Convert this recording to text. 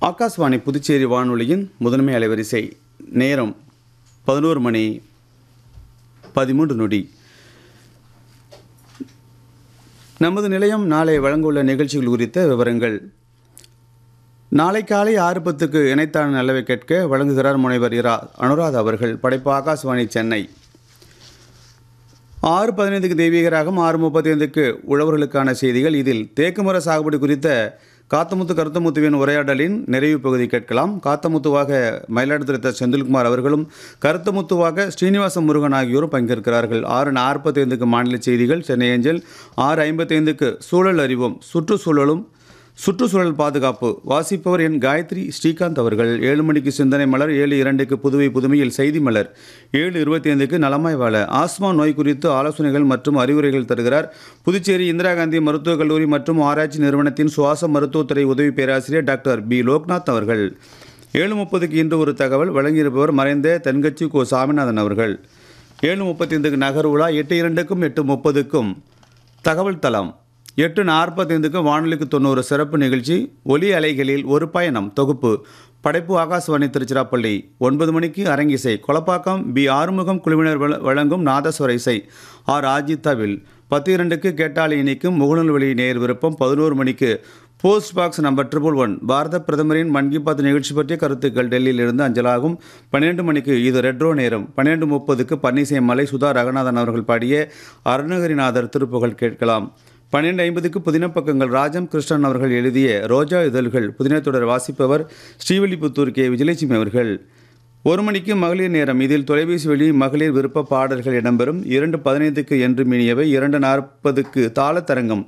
ஆகாஷ்வாணி புதுச்சேரி வானொலியின் முதன்மை அலைவரிசை நேரம் பதினோரு மணி பதிமூன்று நொடி நமது நிலையம் நாளை வழங்கவுள்ள நிகழ்ச்சிகள் குறித்த விவரங்கள் நாளை காலை ஆறு பத்துக்கு இணைத்தான நல்லவை கேட்க வழங்குகிறார் முனைவர் இரா அனுராத் அவர்கள் படைப்பு ஆகாஷ்வாணி சென்னை ஆறு பதினைந்துக்கு தெய்வீகராகம் ஆறு முப்பத்தி ஐந்துக்கு உழவர்களுக்கான செய்திகள் இதில் தேக்குமர சாகுபடி குறித்த காத்தமுத்து கருத்தமுத்துவின் உரையாடலின் நிறைவு பகுதி கேட்கலாம் காத்தமுத்துவாக மயிலாடுதுறை த. செந்தில்குமார் அவர்களும் கருத்தமுத்துவாக ஸ்ரீனிவாச முருகன் ஆகியோரும் பங்கேற்கிறார்கள் ஆறு நாற்பத்தி ஐந்துக்கு மாநில செய்திகள் சென்னை ஏஞ்சல் ஆறு ஐம்பத்தைந்துக்கு சூழல் அறிவோம் சுற்றுச்சூழலும் சுற்றுச்சூழல் பாதுகாப்பு வாசிப்பவர் என் காயத்ரி ஸ்ரீகாந்த் அவர்கள் ஏழு மணிக்கு சிந்தனை மலர் ஏழு இரண்டுக்கு புதுவை புதுமையில் செய்தி மலர் ஏழு இருபத்தி ஐந்துக்கு நலமாய் வாழ ஆஸ்மா நோய் குறித்து ஆலோசனைகள் மற்றும் அறிவுரைகள் தருகிறார் புதுச்சேரி இந்திரா காந்தி மருத்துவக் கல்லூரி மற்றும் ஆராய்ச்சி நிறுவனத்தின் சுவாச மருத்துவத்துறை உதவி பேராசிரியர் டாக்டர் பி லோக்நாத் அவர்கள் ஏழு முப்பதுக்கு இன்று ஒரு தகவல் வழங்கியிருப்பவர் மறைந்த தென்கட்சி கோ சாமிநாதன் அவர்கள் ஏழு முப்பத்தைந்துக்கு நகர் உலா எட்டு இரண்டுக்கும் எட்டு முப்பதுக்கும் தகவல் தளம் எட்டு நாற்பத்தைந்துக்கு வானொலிக்கு தொண்ணூறு சிறப்பு நிகழ்ச்சி ஒலி அலைகளில் ஒரு பயணம் தொகுப்பு படைப்பு ஆகாசவாணி திருச்சிராப்பள்ளி ஒன்பது மணிக்கு அரங்கிசை கொலப்பாக்கம் பி ஆறுமுகம் குழுவினர் வழ- வழங்கும் நாதஸ்வர இசை ஆர் ஆஜித்தாவில் பத்து இரண்டுக்கு கேட்டாலி இணைக்கும் முகநூல்வெளி நேர் விருப்பம் பதினோரு மணிக்கு post box number triple one பாரத பிரதமரின் மன் கி பாத் நிகழ்ச்சி பற்றிய கருத்துக்கள் டெல்லியில் இருந்து அஞ்சலாகும் பன்னிரண்டு மணிக்கு இது ரெட்ரோ நேரம் பன்னிரண்டு முப்பதுக்கு பன்னீசை மலை சுதா ரகநாதன் அவர்கள் பாடிய அருணகிரிநாதர் திருப்புகழ் கேட்கலாம் பன்னிரண்டு ஐம்பதுக்கு புதின பக்கங்கள் ராஜம் கிருஷ்ணன் அவர்கள் எழுதிய ரோஜா இதழ்கள் புதினத்தொடர் வாசிப்பவர் ஸ்ரீவில்லிபுத்தூர் கே விஜயலட்சுமி அவர்கள் ஒரு மணிக்கு மகளிர் நேரம் இதில் தொலைபேசி வழி மகளிர் விருப்ப பாடல்கள் இடம்பெறும் இரண்டு பதினைந்துக்கு என்று மீனியவை இரண்டு நாற்பதுக்கு தாளத்தரங்கம்